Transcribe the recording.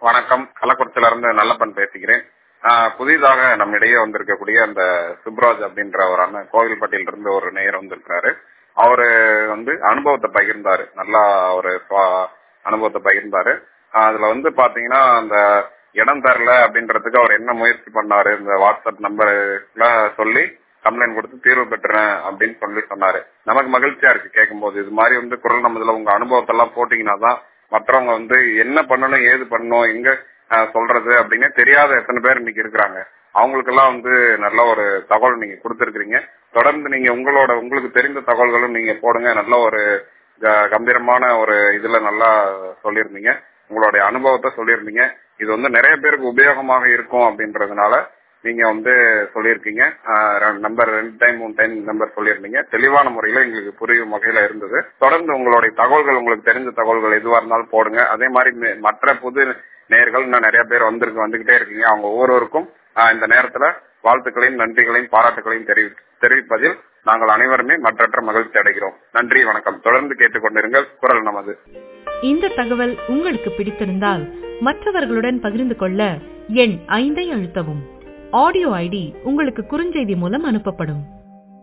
வணக்கம் கள்ளக்குறிச்சியில இருந்து நல்லப்பன் பேசுகிறேன் ஆஹ் புதிதாக நம்மிடையே வந்திருக்கக்கூடிய அந்த சுப்ராஜ் அப்படின்ற ஒரு அண்ணன் கோவில்பட்டியில இருந்து ஒரு நேயர் வந்திருக்கிறாரு அவரு வந்து அனுபவத்தை பகிர்ந்தாரு நல்லா ஒரு சுவா- அனுபவத்தை பகிர்ந்தாரு ஆஹ் அதுல வந்து பாத்தீங்கன்னா அந்த இடம் தரல அப்படின்றதுக்கு அவர் என்ன முயற்சி பண்ணாரு இந்த வாட்ஸ்அப் நம்பர்ல சொல்லி கம்ப்ளைண்ட் கொடுத்து தீர்வு பெற்றுறேன் அப்படின்னு சொல்லி சொன்னாரு நமக்கு மகிழ்ச்சியா இருக்கு கேட்கும்போது இது மாதிரி வந்து குரல் நம்மதுல உங்க அனுபவத்தை எல்லாம் போட்டீங்கன்னா தான் மற்றவங்க வந்து என்ன பண்ணணும் ஏது பண்ணணும் எங்க ஆஹ், சொல்றது அப்படின்னு தெரியாத எத்தனை பேர் இன்னைக்கு இருக்கிறாங்க அவங்களுக்கெல்லாம் வந்து நல்ல ஒரு தகவல் நீங்க கொடுத்துருக்கீங்க தொடர்ந்து நீங்க உங்களோட உங்களுக்கு தெரிந்த தகவல்களும் நீங்க போடுங்க நல்ல ஒரு க- கம்பீரமான ஒரு இதுல நல்லா சொல்லியிருந்தீங்க உங்களுடைய அனுபவத்தை சொல்லியிருந்தீங்க இது வந்து நிறைய பேருக்கு உபயோகமாக இருக்கும் அப்படின்றதுனால நீங்க வந்து சொல்லியிருக்கீங்க நம்பர் ரெண்டு டைம் மூணு டைம் நம்பர் சொல்லியிருந்தீங்க தெளிவான முறையில எங்களுக்கு புரியும் வகையில இருந்தது தொடர்ந்து உங்களுடைய தகவல்கள் உங்களுக்கு தெரிஞ்ச தகவல்கள் எதுவா இருந்தாலும் போடுங்க அதே மாதிரி மே- மற்ற புது நேர்கள் இன்னும் நிறைய பேர் வந்திருக்கு வந்துகிட்டே இருக்கீங்க அவங்க ஒவ்வொருவருக்கும் ஆஹ், இந்த நேரத்துல வாழ்த்துக்களையும் நன்றிகளையும் பாராட்டுகளையும் தெரிவி தெரிவிப்பதில் நாங்கள் அனைவருமே மற்றற்ற மகிழ்ச்சி அடைகிறோம் நன்றி வணக்கம் தொடர்ந்து கேட்டுக்கொண்டிருங்கள் குரல் நமது இந்த தகவல் உங்களுக்கு பிடித்திருந்தால் மற்றவர்களுடன் பகிர்ந்து கொள்ள எண் ஐந்தை அழுத்தவும் ஆடியோ ஐடி உங்களுக்கு குறுஞ்செய்தி மூலம் அனுப்பப்படும்